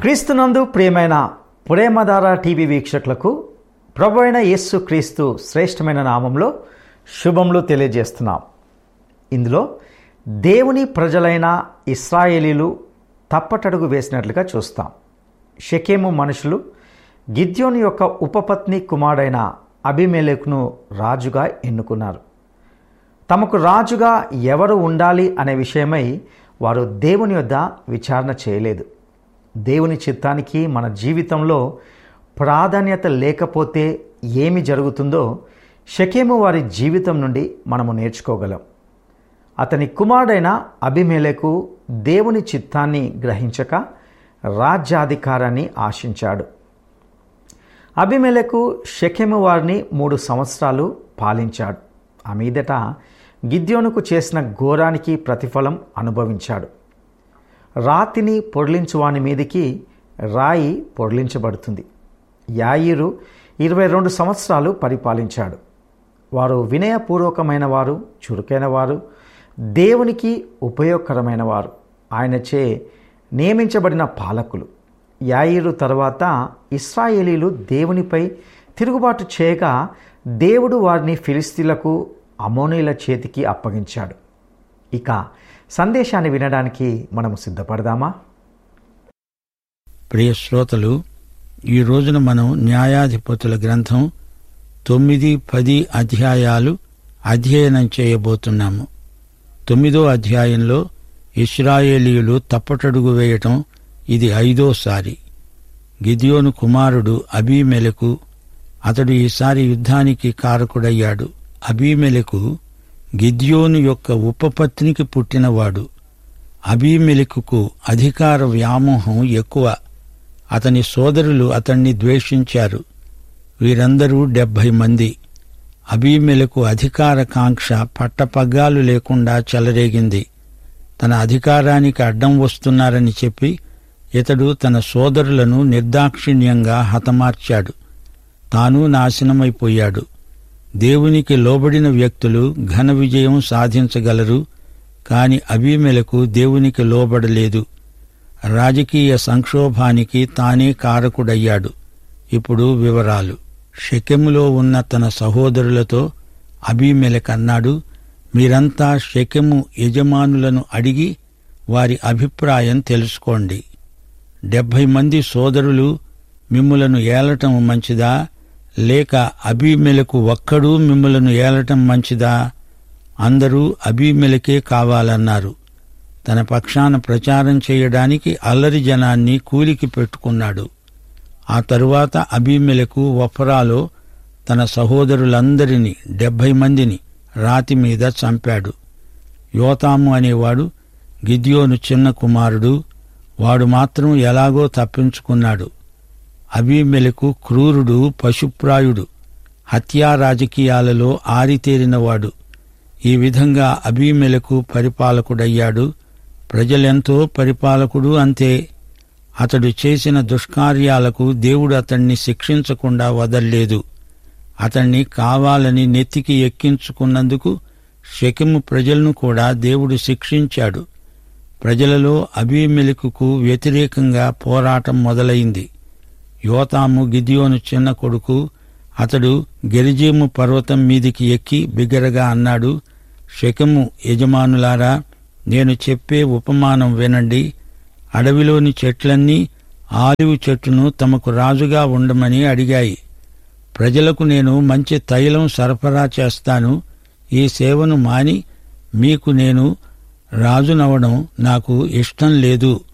క్రీస్తునందు ప్రియమైన ప్రేమధార టీవీ వీక్షకులకు ప్రభు అయిన యేస్సు క్రీస్తు శ్రేష్టమైన నామంలో శుభములు తెలియజేస్తున్నాం ఇందులో దేవుని ప్రజలైన ఇస్రాయేలీలు తప్పటడుగు వేసినట్లుగా చూస్తాం షకేము మనుషులు గిద్యోని యొక్క ఉపపత్ని కుమారుడైన అభిమేలకును రాజుగా ఎన్నుకున్నారు తమకు రాజుగా ఎవరు ఉండాలి అనే విషయమై వారు దేవుని యొద్ద విచారణ చేయలేదు దేవుని చిత్తానికి మన జీవితంలో ప్రాధాన్యత లేకపోతే ఏమి జరుగుతుందో షకేము వారి జీవితం నుండి మనము నేర్చుకోగలం అతని కుమారుడైన అభిమేలకు దేవుని చిత్తాన్ని గ్రహించక రాజ్యాధికారాన్ని ఆశించాడు అభిమేలకు షకెము వారిని మూడు సంవత్సరాలు పాలించాడు ఆ మీదట గిద్యోనుకు చేసిన ఘోరానికి ప్రతిఫలం అనుభవించాడు రాతిని పొడిలించువాని మీదికి రాయి పొడిలించబడుతుంది యాయిరు ఇరవై రెండు సంవత్సరాలు పరిపాలించాడు వారు వినయపూర్వకమైన వారు చురుకైన వారు దేవునికి ఉపయోగకరమైన వారు ఆయనచే నియమించబడిన పాలకులు యాయిరు తర్వాత ఇస్రాయేలీలు దేవునిపై తిరుగుబాటు చేయగా దేవుడు వారిని ఫిలిస్తీన్లకు అమోనీల చేతికి అప్పగించాడు ఇక సందేశాన్ని వినడానికి మనము సిద్ధపడదామా ప్రియ శ్రోతలు ఈ రోజున మనం న్యాయాధిపతుల గ్రంథం తొమ్మిది పది అధ్యాయాలు అధ్యయనం చేయబోతున్నాము తొమ్మిదో అధ్యాయంలో ఇస్రాయేలీయులు తప్పటడుగు వేయటం ఇది ఐదోసారి గిదియోను కుమారుడు అబీమెలకు అతడు ఈసారి యుద్ధానికి కారకుడయ్యాడు అబీమెలకు గిద్యోను యొక్క ఉపపత్నికి పుట్టినవాడు అబీమెలకుకు అధికార వ్యామోహం ఎక్కువ అతని సోదరులు అతన్ని ద్వేషించారు వీరందరూ డెబ్భై మంది అబీమెలకు అధికార కాంక్ష పట్టపగ్గాలు లేకుండా చెలరేగింది తన అధికారానికి అడ్డం వస్తున్నారని చెప్పి ఇతడు తన సోదరులను నిర్దాక్షిణ్యంగా హతమార్చాడు తాను నాశనమైపోయాడు దేవునికి లోబడిన వ్యక్తులు ఘన విజయం సాధించగలరు కాని అబీమెలకు దేవునికి లోబడలేదు రాజకీయ సంక్షోభానికి తానే కారకుడయ్యాడు ఇప్పుడు వివరాలు షెకెములో ఉన్న తన సహోదరులతో అబీమెలక్ అన్నాడు మీరంతా షెకెము యజమానులను అడిగి వారి అభిప్రాయం తెలుసుకోండి డెబ్భై మంది సోదరులు మిమ్ములను ఏలటం మంచిదా లేక అబీమెలకు ఒక్కడూ మిమ్ములను ఏలటం మంచిదా అందరూ అబీమెలకే కావాలన్నారు తన పక్షాన ప్రచారం చేయడానికి అల్లరి జనాన్ని కూలికి పెట్టుకున్నాడు ఆ తరువాత అబీమెలకు వఫరాలో తన సహోదరులందరినీ డెబ్భై మందిని రాతి మీద చంపాడు యోతాము అనేవాడు గిద్యోను చిన్న కుమారుడు వాడు మాత్రం ఎలాగో తప్పించుకున్నాడు అబీమెలకు క్రూరుడు పశుప్రాయుడు హత్యా రాజకీయాలలో ఆరితేరినవాడు ఈ విధంగా అబీమెలకు పరిపాలకుడయ్యాడు ప్రజలెంతో పరిపాలకుడు అంతే అతడు చేసిన దుష్కార్యాలకు దేవుడు అతణ్ణి శిక్షించకుండా వదల్లేదు అతణ్ణి కావాలని నెత్తికి ఎక్కించుకున్నందుకు షెకెము ప్రజలను కూడా దేవుడు శిక్షించాడు ప్రజలలో అబీమెలకుకు వ్యతిరేకంగా పోరాటం మొదలైంది యోతాము గిదియోను చిన్న కొడుకు అతడు గెరిజీము పర్వతం మీదికి ఎక్కి బిగ్గరగా అన్నాడు షెకము యజమానులారా నేను చెప్పే ఉపమానం వినండి అడవిలోని చెట్లన్నీ ఆలివు చెట్టును తమకు రాజుగా ఉండమని అడిగాయి ప్రజలకు నేను మంచి తైలం సరఫరా చేస్తాను ఈ సేవను మాని మీకు నేను రాజునవడం నాకు ఇష్టం లేదు